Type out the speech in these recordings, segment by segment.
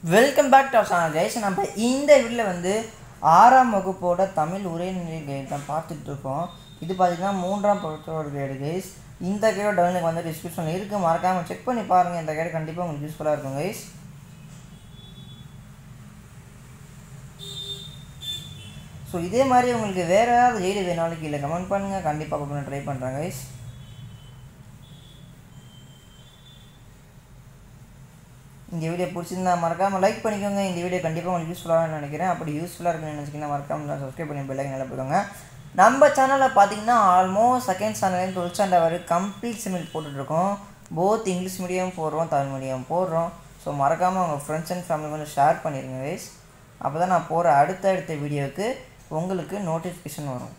welcome back to channel guys நம்ம இந்த வீடியோவில் வந்து ஆறாம் வகுப்போட தமிழ் உரைநிலை கைடு தான் பார்த்துட்டு இருக்கோம் இது பார்த்தீங்கன்னா மூன்றாம் பருவத்தோட கைடு கைஸ் இந்த கைடோட டவுனுக்கு வந்து டிஸ்கிரிப்ஷனில் இருக்குது மறக்காமல் செக் பண்ணி பாருங்கள் இந்த கைடு கண்டிப்பாக உங்களுக்கு யூஸ்ஃபுல்லாக இருக்கும் கைஸ் ஸோ இதே மாதிரி உங்களுக்கு வேறு ஏதாவது கைடு வேணாலும் கீழே கமெண்ட் பண்ணுங்கள் கண்டிப்பாக பண்ண ட்ரை பண்ணுறேன் கைஸ் இந்த வீடியோ பிடிச்சிருந்தா மறக்காமல் லைக் பண்ணிக்கோங்க இந்த வீடியோ கண்டிப்பாக உங்களுக்கு யூஸ்ஃபுல்லாக நினைக்கிறேன் அப்படி யூஸ்ஃபுல்லாக இருக்குன்னு நினச்சிங்கன்னா மறக்காமல் சப்ஸ்கிரைப் பண்ணி பெல்லைக்கு நல்லா போய்க்கோங்க நம்ம சேனலில் பார்த்தீங்கன்னா almost second standard twelfth standard வரை கம்ப்ளீட் சிமில் போட்டுட்ருக்கோம் போத் இங்கிலீஷ் மீடியம் போடுறோம் தமிழ் மீடியம் போடுறோம் ஸோ மறக்காமல் உங்கள் ஃப்ரெண்ட்ஸ் அண்ட் ஃபேமிலி வந்து ஷேர் பண்ணிடுங்க கைஸ் அப்போ தான் நான் போகிற அடுத்த அடுத்த வீடியோவுக்கு உங்களுக்கு நோட்டிஃபிகேஷன் வரும்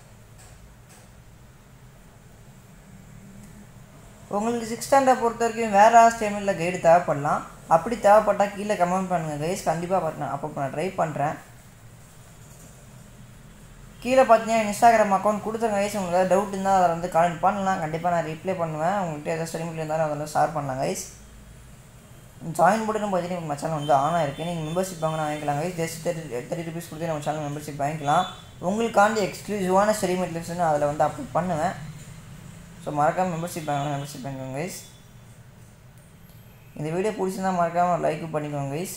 உங்களுக்கு சிக்ஸ் ஸ்டாண்டர்ட் பொறுத்த வரைக்கும் வேறு ஸ்டேமில் கைடு தேவைப்படலாம் அப்படி தேவைப்பட்டால் கீழே கமெண்ட் பண்ணுங்கள் கைஸ் கண்டிப்பாக பார்த்தேன் அப்போ நான் ட்ரை பண்ணுறேன் கீழே பார்த்தீங்கன்னா இன்ஸ்டாகிராம் அக்கௌண்ட் கொடுத்துருங்க கைஸ் உங்களுக்கு ஏதாவது டவுட் இருந்தால் அதை வந்து கமெண்ட் பண்ணலாம் கண்டிப்பாக நான் ரிப்ளை பண்ணுவேன் உங்கள்கிட்ட ஏதாவது ஸ்டடி இருந்தாலும் அதெல்லாம் ஷேர் பண்ணலாம் கைஸ் ஜாயின் போட்டுன்னு பார்த்தீங்கன்னா நம்ம சேனல் வந்து ஆன் ஆயிருக்கு நீங்கள் மெம்பர்ஷிப் வாங்கினா வாங்கிக்கலாம் guys just thirty thirty rupees கொடுத்து நம்ம சேனல் மெம்பர்ஷிப் வாங்கிக்கலாம் உங்களுக்காண்டி எக்ஸ்க்ளூசிவான ஸ்டடி மெட்டீரியல்ஸ் அதில் வந்து அப்லோட் பண்ணுவேன் ஸோ மறக்காமல் மெம்பர்ஷிப் வாங்கலாம் மெம்பர்ஷிப் வாங்கிக்கோங்க கைஸ் இந்த வீடியோ பிடிச்சிருந்தா மறக்காமல் லைக் பண்ணிக்கோங்க கைஸ்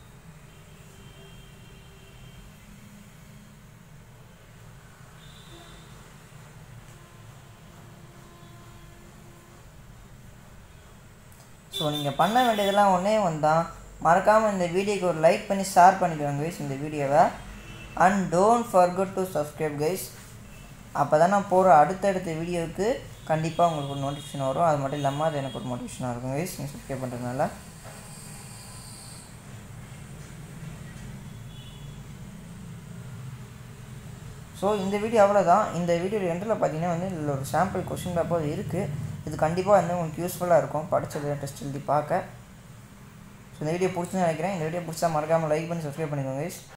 ஸோ நீங்கள் பண்ண வேண்டியதெல்லாம் ஒன்றே ஒன்று தான் மறக்காமல் இந்த வீடியோக்கு ஒரு லைக் பண்ணி ஷேர் பண்ணிக்கோங்க கைஸ் இந்த வீடியோவை and don't forget to subscribe guys அப்போ தான் நான் போகிற அடுத்தடுத்த வீடியோவுக்கு கண்டிப்பாக உங்களுக்கு ஒரு நோட்டிஃபிகேஷன் வரும் அது மட்டும் இல்லாமல் அது எனக்கு ஒரு மோட்டிவேஷனாக இருக்கும் கைஸ் நீங்கள் சப்ஸ்கிரைப் பண்ணுறதுனால ஸோ இந்த வீடியோ அவ்வளோதான் இந்த வீடியோ எண்டில் பார்த்தீங்கன்னா வந்து இதில் ஒரு சாம்பிள் கொஷின் பேப்பர் இருக்குது இது கண்டிப்பாக வந்து உங்களுக்கு யூஸ்ஃபுல்லாக இருக்கும் படித்தது டெஸ்ட் எழுதி பார்க்க ஸோ இந்த வீடியோ பிடிச்சுன்னு நினைக்கிறேன் இந்த வீடியோ பிடிச்சா மறக்காமல் லைக் பண்ணி சப்ஸ்கிரைப் பண்ணிக்கோங்க கைஸ்